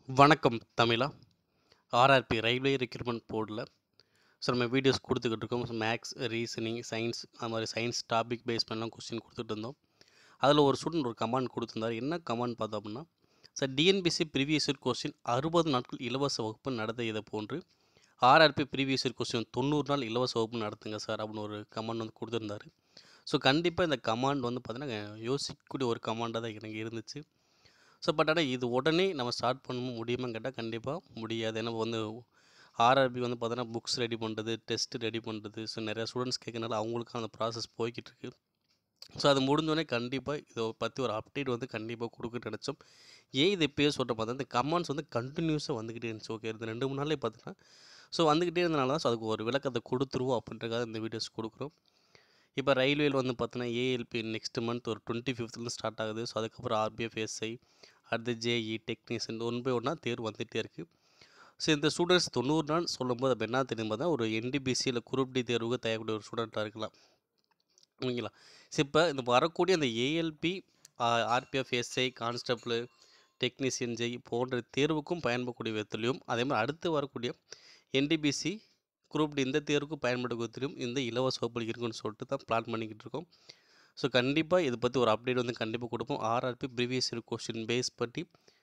வணக்கம் தமிழா RRB railway recruitment போர்டில் ஸோ நம்ம வீடியோஸ் கொடுத்துக்கிட்டு இருக்கோம் மேக்ஸ் ரீசனிங் சயின்ஸ் அது மாதிரி சயின்ஸ் டாபிக் பேஸ் பண்ணலாம் கொஸ்டின் கொடுத்துட்டு இருந்தோம் அதில் ஒரு ஸ்டூடெண்ட் ஒரு கமாண்ட் கொடுத்துருந்தார் என்ன கமாண்ட் பார்த்தோம் அப்படின்னா sir TNPSC previous year question அறுபது நாட்கள் இலவச வகுப்பு நடத்தியதை போன்று ஆர்ஆர்பி ப்ரீவியஸ் இயர் கொஸ்டின் தொண்ணூறு நாள் இலவச வகுப்பு நடத்துங்க சார் அப்படின்னு ஒரு கமாண்ட் வந்து கொடுத்துருந்தாரு ஸோ கண்டிப்பாக இந்த கமாண்ட் வந்து பார்த்தீங்கன்னா யோசிக்கக்கூடிய ஒரு கமாண்டாக தான் எனக்கு இருந்துச்சு ஸோ பட் ஆனால் இது உடனே நம்ம ஸ்டார்ட் பண்ண முடியுமான்னு கேட்டால் கண்டிப்பாக முடியாது ஏன்னா வந்து ஆர்ஆர்பி வந்து பார்த்தோன்னா புக்ஸ் ரெடி பண்ணுறது டெஸ்ட் ரெடி பண்ணுறது ஸோ நிறையா ஸ்டூடெண்ட்ஸ் கேட்கறனால அவங்களுக்கான அந்த ப்ராசஸ் போய்கிட்டு இருக்கு ஸோ அது முடிஞ்சோடனே கண்டிப்பாக இதை பற்றி ஒரு அப்டேட் வந்து கண்டிப்பாக கொடுக்க நினச்சோம் ஏன் இது இப்போயே சொல்கிற பார்த்தா இந்த கமெண்ட்ஸ் வந்து கண்டினியூஸாக வந்துக்கிட்டே இருந்துச்சு ஓகே இந்த ரெண்டு மூணு நாளே பார்த்தீங்கன்னா ஸோ வந்துக்கிட்டே இருந்தனால தான் ஸோ அதுக்கு ஒரு விளக்கத்தை கொடுத்துருவோம் அப்படின்றக்காக இந்த வீடியோஸ் கொடுக்குறோம் இப்போ ரயில்வேல வந்து பார்த்தோன்னா ஏஎல்பி நெக்ஸ்ட் மந்த் ஒரு டுவெண்ட்டி ஃபிஃப்த்லேருந்து ஸ்டார்ட் ஆகுது ஸோ அதுக்கப்புறம் ஆர்பிஎஃப் எஸ்ஐ அடுத்து ஜேஇ டெக்னீஷியன் ஒன் பை ஒன்றா தேர்வு வந்துகிட்டே இருக்குது ஸோ இந்த ஸ்டூடெண்ட்ஸ் தொண்ணூறு நாள் சொல்லும்போது அப்போ என்ன தெரியும் பார்த்தா ஒரு என்டிபிசி இல்லை குரூப் டி தேர்வுக்கு தயாரக்கூடிய ஒரு ஸ்டூடெண்ட்டாக இருக்கலாம் ஓகேங்களா ஸோ இப்போ இந்த வரக்கூடிய அந்த ALP RPF SI constable technician JE போன்ற தேர்வுக்கும் பயன்படக்கூடிய விதத்துலையும் அதே மாதிரி அடுத்து வரக்கூடிய என்டிபிசி குரூப் டி இந்த தேர்வுக்கு பயன்படுத்த விதத்திலும் இந்த இலவச வகுப்பு இருக்குன்னு சொல்லிட்டு தான் பிளான் பண்ணிக்கிட்டு இருக்கோம் ஸோ கண்டிப்பாக இதை பற்றி ஒரு அப்டேட் வந்து கண்டிப்பாக கொடுப்போம் RRB previous year question base பற்றி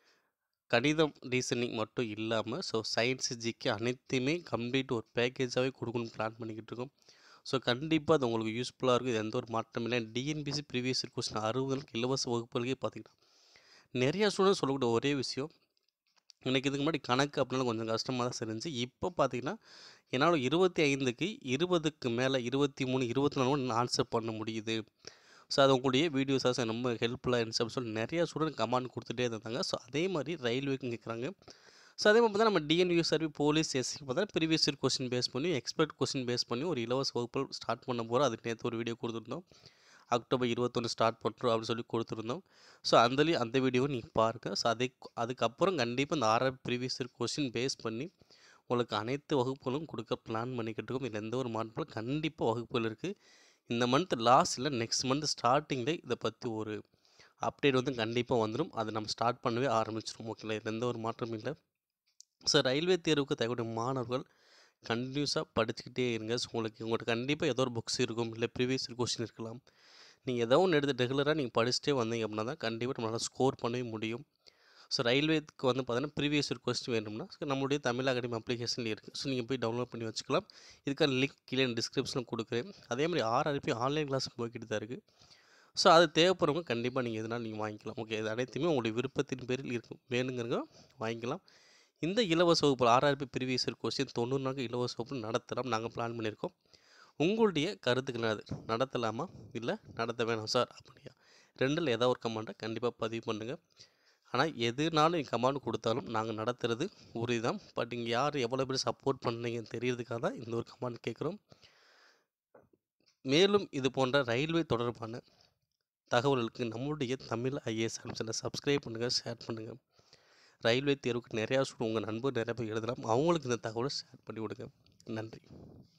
கணிதம் ரீசனிங் மட்டும் இல்லாமல் ஸோ சயின்ஸ் ஜிக்கு அனைத்தையுமே கம்ப்ளீட் ஒரு பேக்கேஜாகவே கொடுக்கணும்னு பிளான் பண்ணிக்கிட்டு இருக்கோம் ஸோ கண்டிப்பாக அது உங்களுக்கு யூஸ்ஃபுல்லாக இருக்கும் இது எந்த ஒரு மாற்றம் இல்லை டிஎன்பிசி ப்ரீவியஸ் இயர் கொஸ்டின் அறுபது நாளுக்கு இலவச வகுப்புகளுக்கே பார்த்தீங்கன்னா நிறையா ஸ்டூடெண்ட்ஸ் சொல்லக்கூடிய ஒரே விஷயம் எனக்கு இதுக்கு முன்னாடி கணக்கு அப்படின்னா கொஞ்சம் கஷ்டமாக தான் இருந்துச்சு இப்போ பார்த்தீங்கன்னா என்னால் இருபத்தி ஐந்துக்கு இருபதுக்கு மேலே இருபத்தி மூணு இருபத்தி நாலு ஆன்சர் பண்ண முடியுது ஸோ அது உங்களுடைய வீடியோஸாக ரொம்ப ஹெல்ப்ஃபுல்லாக இருந்துச்சு அப்படின்னு சொல்லி நிறையா ஸ்டூடெண்ட் கமெண்ட் கொடுத்துட்டே இருந்தாங்க ஸோ அதே மாதிரி ரயில்வேக்கும் கேட்குறாங்க ஸோ அதே மாதிரி பார்த்தா நம்ம டிஎன்யூ சர்வி போலீஸ் எஸ்சி பார்த்தா ப்ரீவியஸ் இயர் கொஸ்டின் பேஸ் பண்ணி எக்ஸ்பர்ட் கொஸ்டின் பேஸ் பண்ணி ஒரு இலவச வகுப்பு ஸ்டார்ட் பண்ண போகிறோம் அதுக்கு நேற்று ஒரு வீடியோ கொடுத்துருந்தோம் அக்டோபர் இருபத்தொன்று ஸ்டார்ட் பண்ணுறோம் அப்படின்னு சொல்லி கொடுத்துருந்தோம் ஸோ அந்தலேயும் அந்த வீடியோவை நீங்கள் பாருங்கள் ஸோ அதை அதுக்கப்புறம் கண்டிப்பாக இந்த RR previous year question base பண்ணி உங்களுக்கு அனைத்து வகுப்புகளும் கொடுக்க பிளான் பண்ணிக்கிட்டு இருக்கோம் இதில் எந்த ஒரு மாற்றமும் கண்டிப்பாக வகுப்புகள் இருக்குது இந்த மந்த் லாஸ்ட் இல்லை நெக்ஸ்ட் மந்த் ஸ்டார்டிங்கில் இதை பற்றி ஒரு அப்டேட் வந்து கண்டிப்பாக வந்துடும் அதை நம்ம ஸ்டார்ட் பண்ணவே ஆரம்பிச்சிடும் ஓகேங்களா இதில் எந்த ஒரு மாற்றமும் இல்லை ஸோ ரயில்வே தேர்வுக்கு தகவல் மாணவர்கள் கண்டினியூஸாக படிச்சுக்கிட்டே இருங்க ஸோ உங்களுக்கு உங்கள்கிட்ட கண்டிப்பாக ஏதோ ஒரு புக்ஸ் இருக்கும் இல்லை ப்ரீவியஸ் கொஸ்டின் இருக்கலாம் நீங்கள் ஏதோ ஒன்று எடுத்து ரெகுலராக நீங்கள் படிச்சுட்டே வந்தீங்க அப்படின்னா தான் கண்டிப்பாக நம்மளால் ஸ்கோர் பண்ணவே முடியும் ஸோ ரயில்வேக்கு வந்து பார்த்தீங்கன்னா ப்ரீவியஸ் இயர் கொஸ்டின் வேணும்னா நம்மளுடைய தமிழ் அகாடமி அப்ளிகேஷனில் இருக்குது ஸோ நீங்கள் போய் டவுன்லோட் பண்ணி வச்சுக்கலாம் இதுக்கான லிங்க் கீழே டிஸ்கிரிப்ஷனில் கொடுக்குறேன் அதே மாதிரி ஆர்ஆர்பி ஆன்லைன் கிளாஸ் போய்கிட்டு தான் இருக்குது ஸோ அது தேவைப்படுறவங்க கண்டிப்பாக நீங்கள் எதனால் நீங்கள் வாங்கிக்கலாம் ஓகே இது அனைத்துமே உங்களுடைய விருப்பத்தின் பேரில் இருக்கும் வேணுங்கிறங்க வாங்கிக்கலாம் இந்த இலவச வகுப்பு ஆர்ஆர்பி ப்ரீவியஸ் இயர் கொஸ்டின் தொண்ணூறு நாள் இலவச வகுப்பு நடத்தலாம் நாங்கள் பிளான் பண்ணியிருக்கோம் உங்களுடைய கருத்துக்கள் அது நடத்தலாமா இல்லை நடத்த வேணாம் சார் அப்படியா ரெண்டில் ஏதாவது ஒரு கமெண்ட்டை கண்டிப்பாக பதிவு பண்ணுங்கள் ஆனால் எதுனாலும் நீங்கள் கமெண்ட் கொடுத்தாலும் நாங்கள் நடத்துகிறது உறுதி தான் பட் இங்கே யார் எவ்வளோ பேர் சப்போர்ட் பண்ணீங்கன்னு தெரியறதுக்காக தான் இந்த ஒரு கமெண்ட் கேட்குறோம் மேலும் இது போன்ற ரயில்வே தொடர்பான தகவல்களுக்கு நம்மளுடைய தமிழ் ஐஏஎஸ் சேனலை சப்ஸ்கிரைப் பண்ணுங்கள் ஷேர் பண்ணுங்கள் ரயில்வே தேர்வுக்கு நிறையா உங்கள் நண்பர் நிறைய பேர் எழுதலாம் அவங்களுக்கு இந்த தகவலை ஷேர் பண்ணி விடுங்க நன்றி